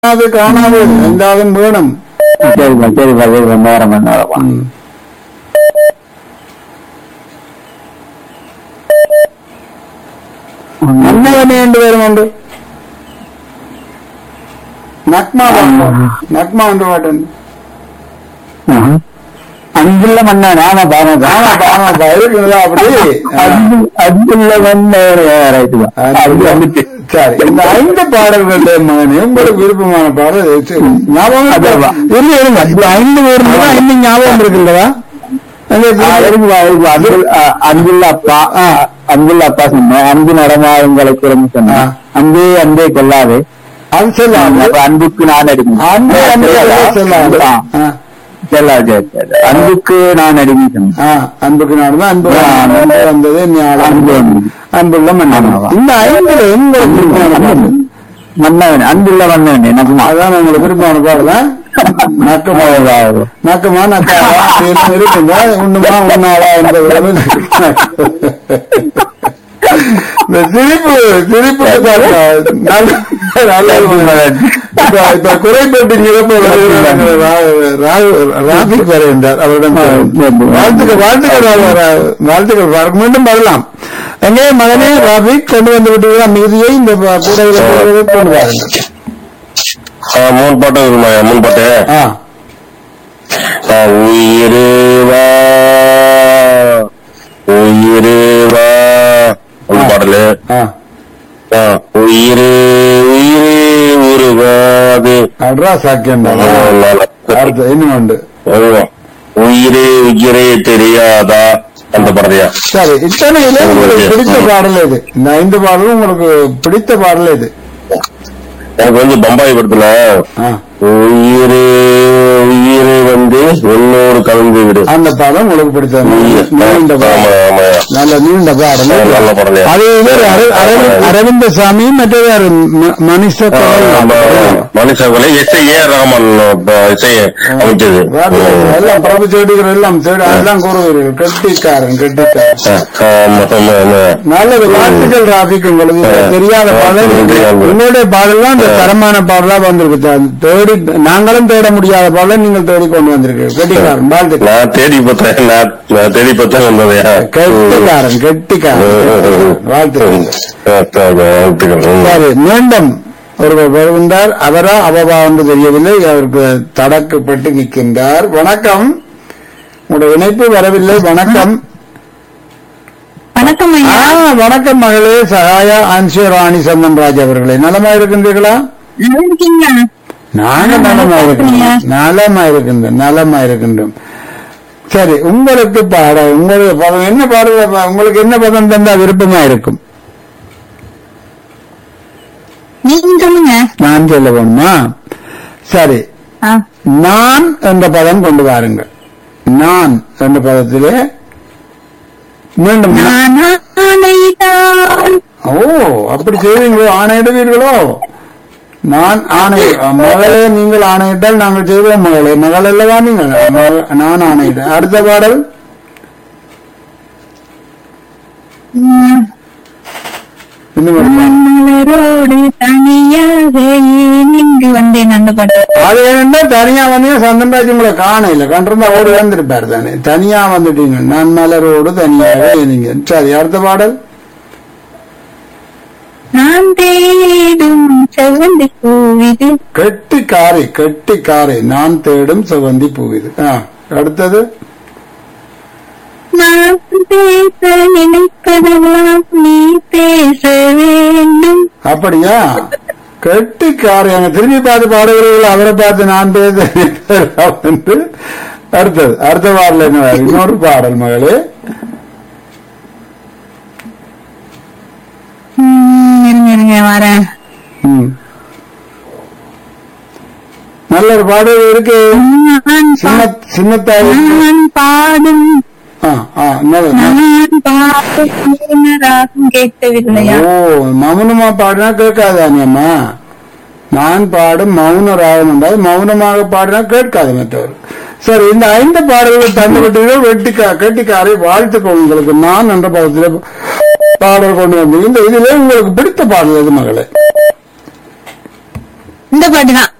அது காணாது இருந்தாலும் வேணும் சரிப்பா சரிப்பா சரிப்பா நேரம் நேரப்பா ம். നന്മകനെ രണ്ടുപേരും ഉണ്ട് നഗ്മ പാട്ട് നഗ്മ ഉണ്ട് പാട്ടുണ്ട് அன்புள்ள மன்னன் ஆமா பாருங்க ஆமா ஆமா இருக்குதா அப்படி அன்பு அன்புள்ள மன்னன் ரைட்டு அது வந்துட்டு சரி இந்த ஐந்து பாடல்களுடைய மகனே உங்களுக்கு விருப்பமான பாடல் எது? ஞாபகம் அதுவா. இருங்க இருங்க இப்ப ஐந்து பேர் மட்டும் ஐந்து ஞாபகம் இருக்குல்லவா அந்த ஆ, விருப்பம் இருக்குப்பா, இருக்குப்பா. அன்பு- ஆ, அன்புள்ள அப்பா ஆ, அன்புள்ள அப்பா சொன்னேன் அன்பு நடமாடுங்களை திறந்து சொன்னேன் ஆ. அன்பே அன்பே கொள்ளாது அது சொல்லாது அப்ப அன்புக்கு நான் அடிமை அன்பு அன்பு சொல்லாது ஆ, ஆ. சொல்லாது, சரி, சரி. அன்புக்கு நான் அடிமை சொன்னேன் ஆ, அன்புக்கு நாடு அன்பு ஆ, அன்பு வந்தது ஞாபகம் அன்பு அன்பு. அன்புள்ள மன்னன் ஆமா. இந்த ஐந்துல உங்களுக்கு விருப்பமான பாடல் மன்னவன் அன்புள்ள மன்னவன் எனக்கு அதான் உங்களுக்கு விருப்பமான பாடல நக்கமா நக்கமா நக்காவா எல்லாம் இருக்குங்க உண்ணுமா உண்ணாவா என்பது இந்த சிரிப்பு சிரிப்பு பாருங்க. நல்ல நல்ல ஒரு- இப்ப இப்ப குறைபட்டு நிரப்ப ராபிக் வருகின்றார் அவரிடம் வாழ்த்துக்கள் வாழ்த்துக்கள் வா- வாழ்த்துக்கள் வா- மீண்டும் வரலாம் எங்கே மகனே ராபிக் கொண்டு வந்து விட்டு மிகுதியை இந்த கூடையில் கொண்டு வாருங்கள் ஆ, மூணு பாட்டு இருக்குமா மூணு பாட்டு ஆ ஆ, உயிரு வா உயிரு வா ஒரு பாடலு ஆ ஆ, உயிரு உயிரு உருவாது அட்ரா சாக்கியம் ஆ, நல்லா. அடுத்து இன்னும் உண்டு அதுவா. உயிரே உயிரே தெரியாதா அந்த படத்தையா சரி இத்தனையில உங்களுக்கு பிடித்த பாடல் எது இந்த ஐந்து பாடலும் உங்களுக்கு பிடித்த பாடல் எது எனக்கு வந்து பம்பாய் படத்துல ஆ, உயிரே உயிரே வந்து ஒன்னோரு கலந்து விடு அந்த பாடம் உங்களுக்கு பிடித்த நீண்ட ஆமா பாடல் ஆமா நல்ல நீண்ட பாடல் நல்ல பாடலையா? அது இது அரவி- அரவி- அரவிந்த சாமி மற்றது யாரு? ம- மனிஷ மனுஷங்களே எஸ் ஏ ராமன் இப்ப இசை அமைச்சது எல்லாம் பிரபு செடிகள் எல்லாம் செடி எல்லாம் கூறுவீர்கள் கெட்டிக்காரன் கெட்டிக்காரன் ஆமா, ஆமா, ஆமா. நல்லது வாழ்த்துக்கள் ராபிக் உங்களுக்கு தெரியாத பாடல் தெரியாது. உங்களுடைய பாடல்லாம் இந்த தரமான பாடலா வந்திருக்கு த- தேடி நாங்களும் தேட முடியாத பாடலை நீங்கள் தேடி கொண்டு வந்திருக்கீங்க கெட்டிக்காரன் வாழ்த்துக்கள் நான் தேடி பார்த்தேன் நான் நான் தேடி பார்த்தேன் வந்ததையா கெட்டிக்காரன் கெட்டிக்காரன் வாழ்த்துக்கள் சரி மீண்டும் ஒருவர் வருகின்றார் அவரா அவவா என்று தெரியவில்லை அவருக்கு தடக்கப்பட்டு நிற்கின்றார் வணக்கம் உங்களுடைய இணைப்பு வரவில்லை வணக்கம் வணக்கம் ஆ, ஐயா வணக்கம் மகளே சகாயா அன்சு ராணி சந்தன்ராஜ் அவர்களே நலமா இருக்கின்றீர்களா நல்லா இருக்கீங்களா நாங்க ஆ, நலமா நல்லா இருக்கின்றோம் இருக்கேன். நலமா இருக்கின்றோம் நலமா இருக்கின்றோம் சரி உங்களுக்கு பாட உங்களுக்கு பதம் என்ன பாடுற உங்களுக்கு என்ன பதம் தந்தா விருப்பமா இருக்கும் நீங்க சொல்லுங்க நான் சொல்ல வேணுமா சரி ஆ, நான் என்ற பதம் கொண்டு வாருங்கள் நான் என்ற பதத்திலே மீண்டும் நான் ஆணைதான் ஓ அப்படி செய்வீங்களோ ஆணையிடுவீர்களோ நான் ஆணை மகளே நீங்கள் ஆணையிட்டால் நாங்கள் செய்வோம் மகளே மகள் அல்லவா நீங்கள் மகள்- நான் ஆணையிட அடுத்த பாடல் ம், இன்னும் ஒரு பாடல். மலரோடு தனியாக ஏன் இங்கு வந்தேன் அந்த பாட்டு அது என்ன தனியா வந்தீங்க சந்தன்ராஜ் உங்களை காண இல்ல கண்டிருந்தா ஓடி வந்திருப்பாரு தானே தனியா வந்துட்டீங்க நான் மலரோடு தனியாக நீங்க சரி அடுத்த பாடல் நான் தேடும் செவ்வந்தி பூவிது கெட்டி காரை கெட்டி காரை நான் தேடும் செவந்தி பூவிது ஆ, அடுத்தது நான் பேச நினைப்பதெல்லாம் நீ பேச வேண்டும் அப்படியா கெட்டி காரை அங்க திரும்பி பார்த்து பாடுகிறீர்கள் அவரை பார்த்து நான் பேச என்று அடுத்தது அடுத்த பாடல் என்ன வேறு? இன்னொரு பாடல் மகளே ம், இருங்க இருங்க வரேன் ம். நல்ல ஒரு பாடல் இருக்கு நான் சின்ன பா- சின்னத்தாய் நான் பாடும் ஆ, ஆ, என்னது? நான் பாடும் ராகம் கேட்கவில்லையா ஓ மௌனமா பாடினா கேட்காது அம்மா நான் பாடும் மௌன ராகம் என்றால் மௌனமாக பாடினா கேட்காது மற்றவர் சரி இந்த ஐந்து பாடல்கள் தந்துவிட்டீர்கள் வெட்டிக்கா கெட்டிக்காரை வாழ்த்துக்கள் உங்களுக்கு நான் என்ற பதத்தில் பாடல் கொண்டு வந்தீங்க இந்த இதிலே உங்களுக்கு பிடித்த பாடல் எது மகளே இந்த பாட்டு தான்